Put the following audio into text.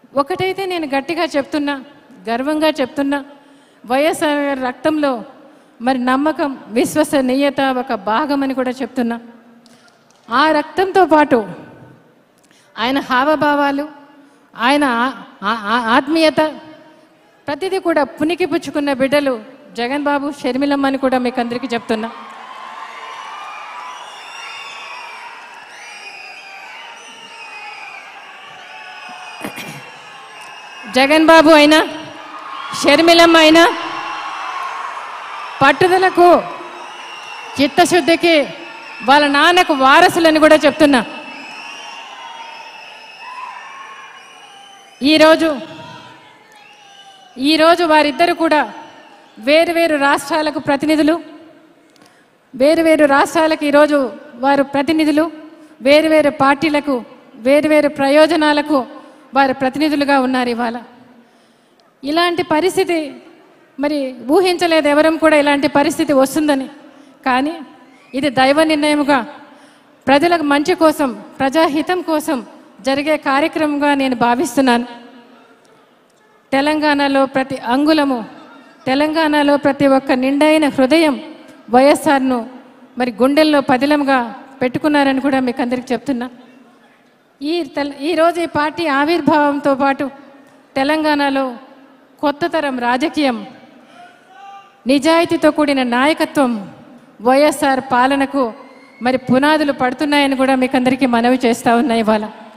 ఒకటైతే నేను గట్టిగా చెప్తున్నా గర్వంగా చెప్తున్నా వైఎస్ఆర్ గారి రక్తంలో మరి నమ్మకం విశ్వసనీయత ఒక భాగం అని కూడా చెప్తున్నా ఆ రక్తంతో పాటు ఆయన హావభావాలు ఆయన ఆ- ఆ- ఆ- ఆత్మీయత ప్రతిదీ కూడా పునికి పుచ్చుకున్న బిడ్డలు జగన్ బాబు షర్మిలమ్మ అని కూడా మీకు అందరికీ చెప్తున్నా జగన్ బాబు అయినా షర్మిలమ్మ అయినా పట్టుదలకు చిత్తశుద్ధికి వాళ్ళ నాన్నకు వారసులని కూడా చెప్తున్నా ఈరోజు ఈరోజు వారిద్దరు కూడా వేరు వేరు రాష్ట్రాలకు ప్రతినిధులు వేరు వేరు రాష్ట్రాలకు ఈరోజు వారు ప్రతినిధులు వేరు వేరు పార్టీలకు వేరు వేరు ప్రయోజనాలకు వారు ప్రతినిధులుగా ఉన్నారు ఇవాళ ఇలాంటి పరిస్థితి మరి ఊహించలేదు ఎవరం కూడా ఇలాంటి పరిస్థితి వస్తుందని కానీ ఇది దైవ నిర్ణయముగా ప్రజలకు మంచి కోసం ప్రజాహితం కోసం జరిగే కార్యక్రమంగా నేను భావిస్తున్నాను తెలంగాణలో ప్రతి అంగుళము తెలంగాణలో ప్రతి ఒక్క నిండైన హృదయం వైఎస్ఆర్ను మరి గుండెల్లో పదిలంగా పెట్టుకున్నారని కూడా మీకు అందరికీ చెప్తున్నా ఈ తెల ఈరోజు ఈ పార్టీ ఆవిర్భావంతో పాటు తెలంగాణలో కొత్త తరం రాజకీయం నిజాయితీతో కూడిన నాయకత్వం వైఎస్ఆర్ పాలనకు మరి పునాదులు పడుతున్నాయని కూడా మీకు అందరికీ మనవి చేస్తా ఉన్నాయి ఇవాళ